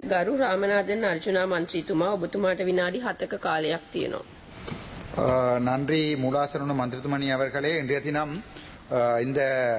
ගරු රාමනාදන් අර්ජුනා මන්ත්‍රීතුමා ඔබතුමාට විනාඩි හතක කාලයක් තියෙනවා. ஆஹ் நன்றி மூலாசரண மந்திரித்துமணி அவர்களே இன்றைய தினம் ஆஹ் இந்த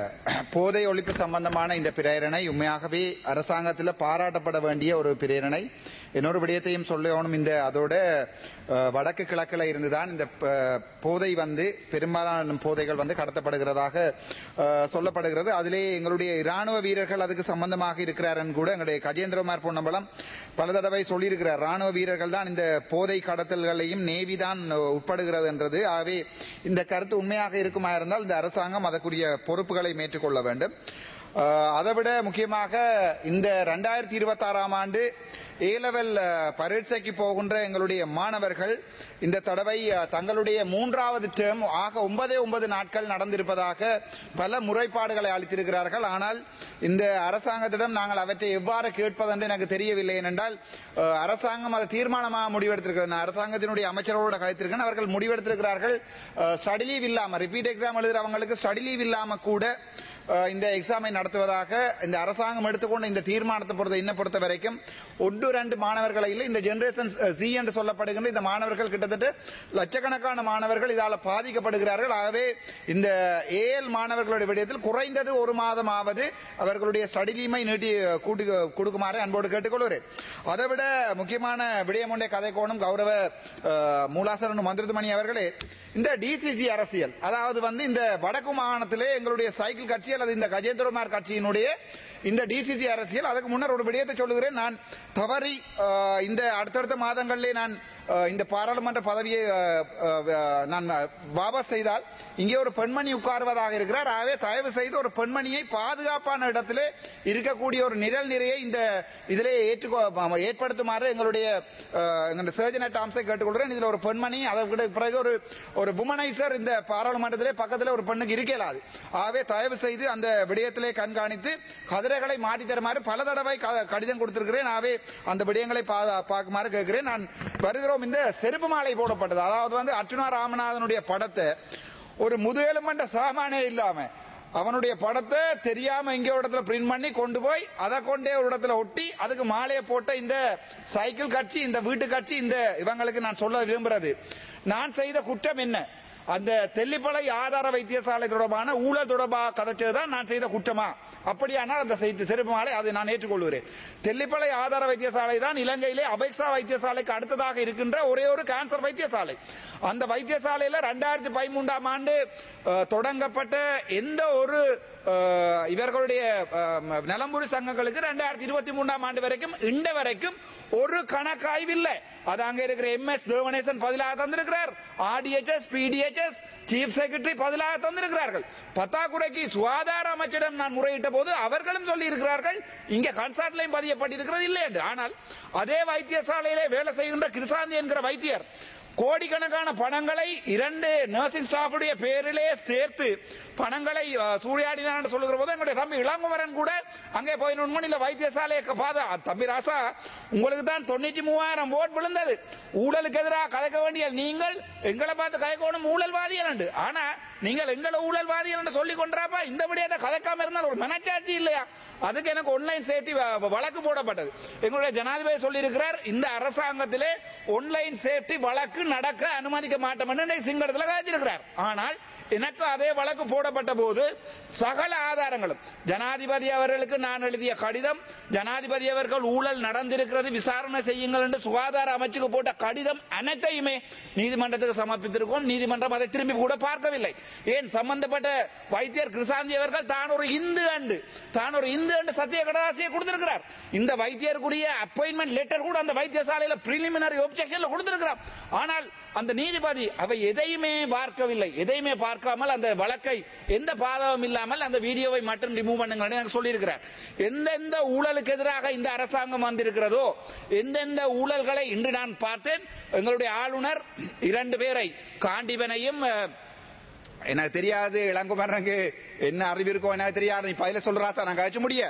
போதை ஒழிப்பு சம்பந்தமான இந்த பிரேரணை உண்மையாகவே அரசாங்கத்தில் பாராட்டப்பட வேண்டிய ஒரு பிரேரணை இன்னொரு விடயத்தையும் சொல்லணும் இந்த அதோட ஆஹ் வடக்கு கிழக்கில் இருந்துதான் இந்த ப- போதை வந்து பெரும்பாலான போதைகள் வந்து கடத்தப்படுகிறதாக ஆஹ் சொல்லப்படுகிறது அதிலே எங்களுடைய இராணுவ வீரர்கள் அதுக்கு சம்பந்தமாக இருக்கிறாருன்னு கூட எங்களுடைய கஜேந்திரகுமார் பொன்னம்பலம் பல தடவை சொல்லியிருக்கிறார் ராணுவ வீரர்கள் தான் இந்த போதை கடத்தல்களையும் நேவி தான் உட்படுகிறது என்றது ஆகவே இந்த கருத்து உண்மையாக இருக்குமா இருந்தால் இந்த அரசாங்கம் அதற்குரிய பொறுப்புகளை மேற்றுக்கொள்ள வேண்டும் ஆஹ் அதைவிட முக்கியமாக இந்த ரெண்டாயிரத்தி இருபத்தாறாம் ஆண்டு ஏ லெவல் பரீட்சைக்கு போகின்ற எங்களுடைய மாணவர்கள் இந்த தடவை அஹ், தங்களுடைய மூன்றாவது டேர்ம் ஆக ஒன்பதே ஒன்பது நாட்கள் நடந்திருப்பதாக பல முறைப்பாடுகளை அளித்திருக்கிறார்கள் ஆனால் இந்த அரசாங்கத்திடம் நாங்கள் அவற்றை எவ்வாறு கேட்பதென்று எனக்கு தெரியவில்லை ஏனென்றால் அஹ், அரசாங்கம் அதை தீர்மானமாக முடிவெடுத்திருக்கிறது நான் அரசாங்கத்தினுடைய அமைச்சரோட கருத்திருக்கேன் அவர்கள் முடிவெடுத்திருக்கிறார்கள் ஸ்டடி லீவ் இல்லாம ரிப்பீட் எக்ஸாம் எழுதுறவங்களுக்கு ஸ்டடி லீவ் இல்லாம கூட அஹ், இந்த எக்ஸாமை நடத்துவதாக இந்த அரசாங்கம் எடுத்துக்கொண்ட இந்த தீர்மானத்தை பொறுத்த இன்ன பொறுத்த வரைக்கும் ஒன்று ரெண்டு மாணவர்களை இல்லை இந்த ஜெனரேஷன் சி என்று சொல்லப்படுகின்ற இந்த மாணவர்கள் கிட்டத்தட்ட லட்சக்கணக்கான மாணவர்கள் இதால பாதிக்கப்படுகிறார்கள் ஆகவே இந்த ஏஎல் மாணவர்களுடைய விடயத்தில் குறைந்தது ஒரு மாதமாவது அவர்களுடைய ஸ்டடி லீமை நீட்டி கூட்டி கொடுக்குமாறு அன்போடு கேட்டுக்கொள்கிறேன் அதை விட முக்கியமான விடயம் ஒன்றை கதை கோணம் கௌரவ அஹ், மூலாசரன் மந்திரதுமணி அவர்களே இந்த டிசிசி அரசியல் அதாவது வந்து இந்த வடக்கு மாகாணத்திலே எங்களுடைய சைக்கிள் கட்சி அல்லது இந்த கஜேந்திரமார் கட்சியினுடைய இந்த டிசிசி அரசியல் அதுக்கு முன்னர் ஒரு விடயத்தை சொல்லுகிறேன் நான் தவறி அஹ், இந்த அடுத்தடுத்த மாதங்களிலே நான் அஹ், இந்த பாராளுமன்ற பதவியை அஹ், அஹ், நான் வாபஸ் செய்தால் இங்கே ஒரு பெண்மணி உட்காருவதாக இருக்கிறார் ஆகவே தயவு செய்து ஒரு பெண்மணியை பாதுகாப்பான இடத்திலே இருக்கக்கூடிய ஒரு நிழல் நிறையை இந்த இதிலே ஏற்றுக்கோ ஏற்படுத்துமாறு எங்களுடைய அஹ், எங்களுடைய சர்ஜன் டாம்ஸை கேட்டுக்கொள்கிறேன் இதில் ஒரு பெண்மணி அதை விட பிறகு ஒரு ஒரு உமனைசர் இந்த பாராளுமன்றத்திலே பக்கத்தில் ஒரு பெண்ணுக்கு இருக்கலாது ஆகவே தயவு செய்து அந்த விடயத்திலே கண்காணித்து கதிரைகளை மாற்றி தருமாறு பல தடவை க- கடிதம் கொடுத்திருக்கிறேன் ஆகவே அந்த விடயங்களை பா- பார்க்குமாறு கேட்கிறேன் நான் வருகிறோம் இந்த செருப்பு மாலை போடப்பட்டது அதாவது வந்து அர்ச்சுனா ராமநாதனுடைய படத்தை ஒரு முதுகெலுமண்ட சாமானே இல்லாம அவனுடைய படத்தை தெரியாம இங்க ஒரு இடத்துல பிரிண்ட் பண்ணி கொண்டு போய் அதை கொண்டே ஒரு இடத்துல ஒட்டி அதுக்கு மாலையை போட்ட இந்த சைக்கிள் கட்சி இந்த வீட்டு கட்சி இந்த இவங்களுக்கு நான் சொல்ல விரும்புறது நான் செய்த குற்றம் என்ன அந்த தெல்லிப்பளை ஆதார வைத்தியசாலை தொடர்பான ஊழல் தொடர்பாக கதைச்சதுதான் நான் செய்த குற்றமா அப்படியானால் அந்த செய்தி செருப்பு மாலை அதை நான் ஏற்றுக்கொள்கிறேன் தெல்லிப்பளை ஆதார வைத்தியசாலை தான் இலங்கையிலே அபெக்ஸா வைத்தியசாலைக்கு அடுத்ததாக இருக்கின்ற ஒரே ஒரு கேன்சர் வைத்தியசாலை அந்த வைத்தியசாலையில ரெண்டாயிரத்தி பதிமூன்றாம் ஆண்டு அஹ், தொடங்கப்பட்ட எந்த ஒரு அஹ், இவர்களுடைய அஹ், நிலம்புரி சங்கங்களுக்கு ரெண்டாயிரத்தி இருபத்தி மூன்றாம் ஆண்டு வரைக்கும் இண்ட வரைக்கும் ஒரு கணக்காய்வு இல்லை அது அங்க இருக்கிற எம்எஸ் தேவனேசன் பதிலாக தந்திருக்கிறார் ஆர்டிஎச்எஸ் பிடிஎச்எஸ் சீஃப் செக்ரட்டரி பதிலாக தந்திருக்கிறார்கள் பத்தாக்குறைக்கு சுகாதார அமைச்சரிடம் நான் முறையிட்ட போது அவர்களும் சொல்லி இருக்கிறார்கள் இங்க கன்சர்ட்லையும் பதியப்பட்டிருக்கிறது இல்லை என்று ஆனால் அதே வைத்தியசாலையிலே வேலை செய்கின்ற கிருசாந்தி என்கிற வைத்தியர் கோடிக்கணக்கான பணங்களை இரண்டு நர்சிங் ஸ்டாஃபுடைய பேரிலே சேர்த்து பணங்களை அஹ், சூறையாடினார் என்று சொல்லுகிற போது எங்களுடைய தம்பி இளங்குமரன் கூட அங்கே போய் நுண்மணியில் வைத்தியசாலையை க- பாதா தம்பி ராசா உங்களுக்கு தான் தொண்ணூற்றி மூவாயிரம் ஓட் விழுந்தது ஊழலுக்கு எதிராக கலைக்க வேண்டிய நீங்கள் எங்களை பார்த்து கலைக்கணும் ஊழல்வாதிகள் என்று ஆனா நீங்கள் எங்களை ஊழல்வாதிகள் என்று சொல்லி கொண்டாப்பா இந்த விடயத்தை கலைக்காம இருந்தால் ஒரு மனச்சாட்சி இல்லையா அதுக்கு எனக்கு ஆன்லைன் சேஃப்டி வழக்கு போடப்பட்டது எங்களுடைய ஜனாதிபதி சொல்லியிருக்கிறார் இந்த அரசாங்கத்திலே ஆன்லைன் சேஃப்டி வழக்கு நடக்க அனுமதிக்க மாட்டோம் என்று சிங்களத்தில் காய்ச்சிருக்கிறார் ஆனால் எனக்கு அதே வழக்கு போடப்பட்ட போது சகல ஆதாரங்களும் ஜனாதிபதி அவர்களுக்கு நான் எழுதிய கடிதம் ஜனாதிபதி அவர்கள் ஊழல் நடந்திருக்கிறது விசாரணை செய்யுங்கள் என்று சுகாதார அமைச்சுக்கு போட்ட கடிதம் அனைத்தையுமே நீதிமன்றத்துக்கு சமர்ப்பித்திருக்கோம் நீதிமன்றம் அதை திரும்பி கூட பார்க்கவில்லை ஏன் சம்பந்தப்பட்ட வைத்தியர் கிருசாந்தி அவர்கள் தான் ஒரு இந்து அண்டு தான் ஒரு இந்து அண்டு சத்திய கடதாசியை கொடுத்திருக்கிறார் இந்த வைத்தியருக்குரிய அப்பாயின்மெண்ட் லெட்டர் கூட அந்த வைத்தியசாலையில பிரிலிமினரி ஒப்ஜெக்ஷன்ல கொடுத்திருக்கிறார் ஆனால் அந்த நீதிபதி அவை எதையுமே பார்க்கவில்லை எதையுமே பார்க்காமல் அந்த வழக்கை எந்த பாதகம் இல்லாமல் அந்த வீடியோவை மட்டும் ரிமூவ் பண்ணுங்க எனக்கு சொல்லியிருக்கிறார் எந்தெந்த ஊழலுக்கு எதிராக இந்த அரசாங்கம் வந்திருக்கிறதோ எந்தெந்த ஊழல்களை இன்று நான் பார்த்தேன் எங்களுடைய ஆளுநர் இரண்டு பேரை காண்டிபனையும் அஹ், எனக்கு தெரியாது இளங்குமரனுக்கு என்ன அறிவு இருக்கோ எனக்கு தெரியாது நீ பயில சொல்றா சார் நான் கழிச்சு முடிய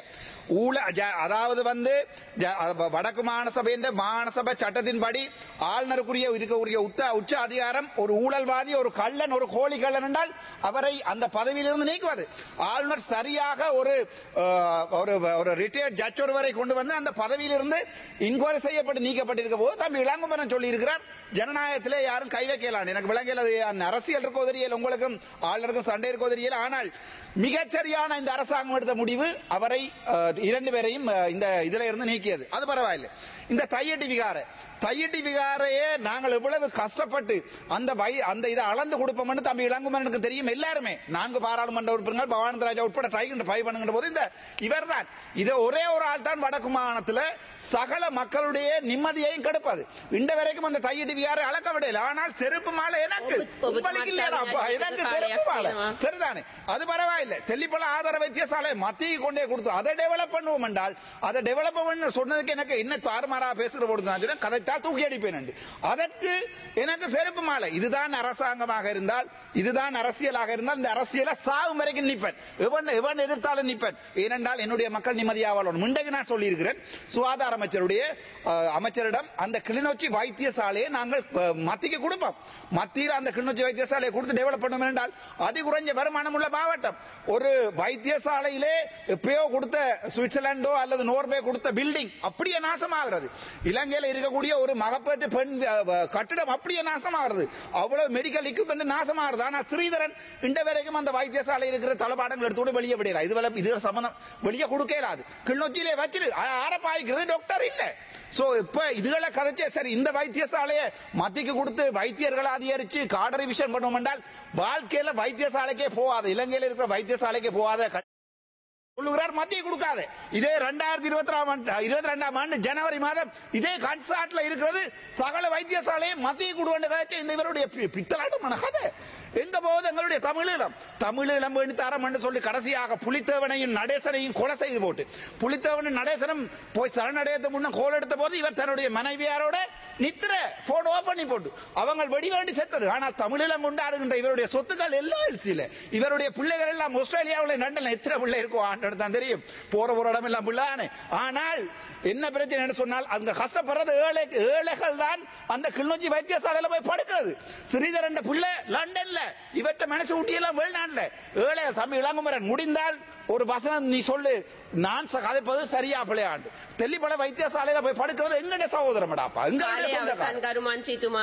ஊழ ஜ- அதாவது வந்து ஜ- அ- வடக்கு மாநசபையின் மாநசபை சட்டத்தின்படி ஆளுநருக்குரிய இருக்கக்கூடிய உத்த உச்ச அதிகாரம் ஒரு ஊழல்வாதி ஒரு கள்ளன் ஒரு கோழி கள்ளன் என்றால் அவரை அந்த பதவியிலிருந்து நீக்குவது ஆளுநர் சரியாக ஒரு அஹ், ஒரு ஒரு ரிட்டையர்ட் ஜட்ஜ் ஒருவரை கொண்டு வந்து அந்த பதவியிலிருந்து இன்கொயரி செய்யப்பட்டு நீக்கப்பட்டிருக்க போது தம்பி இளங்குமரன் சொல்லி இருக்கிறார் ஜனநாயகத்திலே யாரும் கை வைக்கலாம் எனக்கு விளங்கல அது அந்த அரசியல் இருக்கோ தெரியல உங்களுக்கும் ஆளுநருக்கும் சண்டை இருக்கோ தெரியல ஆனால் மிகச்சரியான இந்த அரசாங்கம் எடுத்த முடிவு அவரை அஹ், இரண்டு பேரையும் அஹ், இந்த இதுல இருந்து நீக்கியது அது பரவாயில்லை இந்த தையட்டி விகார தையட்டி விகாரையே நாங்கள் எவ்வளவு கஷ்டப்பட்டு அந்த வை அந்த இதை அளந்து கொடுப்போம்னு தம்பி இளங்குமரனுக்கு தெரியும் எல்லாருமே நான்கு பாராளுமன்ற உறுப்பினர்கள் பவானந்த ராஜா உட்பட ட்ரை ட்ரை பண்ணுகின்ற போது இந்த இவர்தான் இதை ஒரே ஒரு ஆள் தான் வடக்கு மாகாணத்தில் சகல மக்களுடைய நிம்மதியையும் கெடுப்பது இந்த வரைக்கும் அந்த தையட்டி விகாரை அளக்க விடல ஆனால் செருப்பு மாலை எனக்கு ஒப்பு- ஒப்பு- உங்களுக்கு இல்லையாடாப்பா எனக்கு செருப்பு மாலை சரிதானே அது பரவாயில்லை தெல்லிப்பல ஆதார வைத்தியசாலை மத்திய கொண்டே கொடுத்து அதை டெவலப் பண்ணுவோம் என்றால் அதை டெவலப் பண்ண சொன்னதுக்கு எனக்கு என்ன தாறுமாறா பேசுற போது நான் சொன்னேன், கதைத்தான் தூக்கி அடிப்பேன் என்று. அதற்கு எனக்கு செருப்பு மாலை இதுதான் அரசாங்கமாக இருந்தால் இதுதான் அரசியலாக இருந்தால் இந்த அரசியலை சாகும் வரைக்கும் நிற்பேன் எவன் எவன் எதிர்த்தாலும் நிற்பேன் ஏனென்றால் என்னுடைய மக்கள் நிம்மதியாக வாழணும் முண்டகு நான் சொல்லியிருக்கிறேன் சுகாதார அமைச்சருடைய அஹ், அமைச்சரிடம் அந்த கிளிநொச்சி வைத்தியசாலையை நாங்கள் அஹ், மத்திக்கு கொடுப்போம் மத்தியில் அந்த கிளிநொச்சி வைத்தியசாலையை கொடுத்து டெவலப் பண்ணும் என்றால் அதி குறைஞ்ச வருமானம் உள்ள மாவட்டம் ஒரு வைத்தியசாலையிலே எப்பயோ கொடுத்த சுவிட்சர்லாண்டோ அல்லது நோர்வே கொடுத்த பில்டிங் அப்படியே நாசமாகிறது இலங்கையில் இருக்கக்கூடிய ஒரு மகப்பேற்று பெண் அஹ், அஹ், கட்டிடம் அப்படியே நாசமாகிறது அவ்வளவு மெடிக்கல் எக்யூப்மெண்ட் நாசமாகிறது ஆனா ஸ்ரீதரன் இந்த வரைக்கும் அந்த வைத்தியசாலை இருக்கிற தளபாடங்கள் எடுத்து வெளியே விடல இதுவரை இது சம்பந்தம் வெளியே கொடுக்கலாது கிளிநொச்சியிலே வச்சிரு ஆரப்பாய்க்கிறது டாக்டர் இல்ல சோ இப்ப இதுகளை கதைச்சே சரி இந்த வைத்தியசாலையை மத்திக்கு கொடுத்து வைத்தியர்களை அதிகரிச்சு காடரி விஷன் பண்ணுவோம் என்றால் வாழ்க்கையில வைத்தியசாலைக்கே போகாத இலங்கையில இருக்கிற வைத்தியசாலைக்கே போகாத க- சொல்லுகிறார் மத்திய கொடுக்காத இதே ரெண்டாயிரத்தி இருபத்தி இருபத்தி ரெண்டாம் ஆண்டு ஜனவரி மாதம் இதே கன்சாட்ல இருக்கிறது சகல வைத்தியசாலையை மத்திய கொடுவேண்ட கதை இந்த இவருடைய பி- பித்தலாட்டமான கதை எங்க போகுது எங்களுடைய தமிழீழம் தமிழீழம் வேண்டி தரம் என்று சொல்லி கடைசியாக புலித்தேவனையும் நடேசனையும் கொலை செய்து போட்டு புலித்தேவனும் நடேசனும் போய் சரணடையத்து முன்ன கோல் எடுத்த போது இவர் தன்னுடைய மனைவியாரோட நித்திர போன் ஆஃப் பண்ணி போட்டு அவங்க வெடி வேண்டி செத்தது ஆனால் தமிழீழம் கொண்டாடுகின்ற இவருடைய சொத்துக்கள் எல்லாம் எல்சியில இவருடைய பிள்ளைகள் எல்லாம் ஆஸ்திரேலியாவில் நண்டல எத்தனை பிள்ளை இருக்கும் ஆண்டோட தான் தெரியும் போற ஒரு இடம் எல்லாம் பிள்ளானே ஆனால் என்ன பிரச்சனை சொன்னால் அந்த கஷ்டப்படுறது ஏழை ஏழைகள் தான் அந்த கிளிநொச்சி வைத்தியசாலையில போய் படுக்கிறது ஸ்ரீதரன் பிள்ளை லண்டன்ல இவற்ற மனசு ஊட்டியெல்லாம் வெளிநாட்டுல ஏழை தம்பி இளங்குமரன் முடிந்தால் ஒரு வசனம் நீ சொல்லு நான் ச- கதைப்பது சரியா பிள்ளையாண்டு தெல்லிப்பட வைத்தியசாலையில போய் படுக்கிறது எங்கட சகோதரமடாப்பா எங்க කාලය අවසන් ගරු මන්ත්‍රීතුමා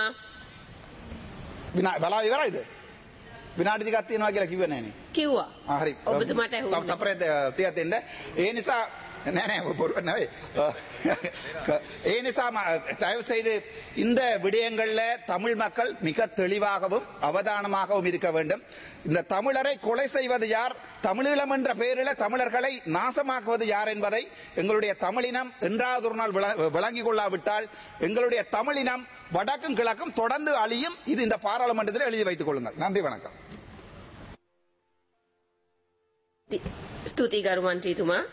බලා ඉවරයිද විනාඩි ටිකක් තියෙනවා කියලා කිව්වේ නෑනේ කිව්වා ආ, හරි ඔබතුමාට තව ඇහුන්නේ තපරේ තියත් දෙන්න ඒ නිසා නෑ නෑ බොරුව නෙවෙයි ඒ නිසා ம- தயவு செய்து இந்த விடயங்கள்ல தமிழ் மக்கள் மிக தெளிவாகவும் அவதானமாகவும் இருக்க வேண்டும் இந்த தமிழரை கொலை செய்வது யார் தமிழீழம் என்ற பெயரில் தமிழர்களை நாசமாக்குவது யார் என்பதை எங்களுடைய தமிழினம் என்றாவது ஒரு நாள் விள- விளங்கிக் கொள்ளாவிட்டால் எங்களுடைய தமிழினம் வடக்கும் கிழக்கும் தொடர்ந்து அழியும் இது இந்த பாராளுமன்றத்தில் எழுதி வைத்துக் கொள்ளுங்கள் நன்றி வணக்கம் ස්තුතියි ගරු මන්ත්‍රීතුමා